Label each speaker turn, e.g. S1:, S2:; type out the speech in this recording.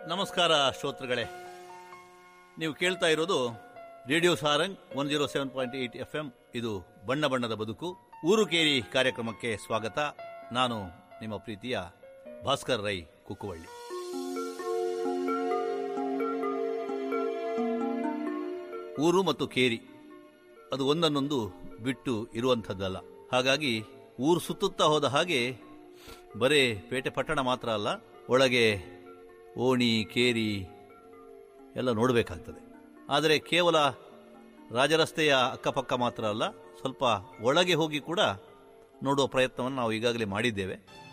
S1: ನಮಸ್ಕಾರ ಶ್ರೋತೃಗಳೇ ನೀವು ಕೇಳ್ತಾ ಇರೋದು radio Sarang one zero seven point eight F M ಇದು ಬಣ್ಣ ಬಣ್ಣದ ಬದುಕು ಊರು ಕೇರಿ ಕಾರ್ಯಕ್ರಮಕ್ಕೆ ಸ್ವಾಗತ ನಾನು ನಿಮ್ಮ ಪ್ರೀತಿಯ ಭಾಸ್ಕರ್ ರೈ ಕುಕ್ಕುವಳ್ಳಿ ಊರು ಮತ್ತು ಕೇರಿ ಅದು ಒಂದನ್ನೊಂದು ಬಿಟ್ಟು ಇರುವಂಥದ್ದಲ್ಲ ಹಾಗಾಗಿ ಊರು ಸುತ್ತುತ್ತಾ ಹೋದ ಹಾಗೆ ಬರೇ ಪೇಟೆ ಪಟ್ಟಣ ಮಾತ್ರ ಅಲ್ಲ ಒಳಗೆ ಓಣಿ ಕೇರಿ ಎಲ್ಲ ನೋಡಬೇಕಾಗ್ತದೆ ಆದರೆ ಕೇವಲ ರಾಜರಸ್ತೆಯ ಅಕ್ಕಪಕ್ಕ ಮಾತ್ರ ಅಲ್ಲ ಸ್ವಲ್ಪ ಒಳಗೆ ಹೋಗಿ ಕೂಡ ನೋಡುವ ಪ್ರಯತ್ನವನ್ನು ನಾವು ಈಗಾಗಲೇ ಮಾಡಿದ್ದೇವೆ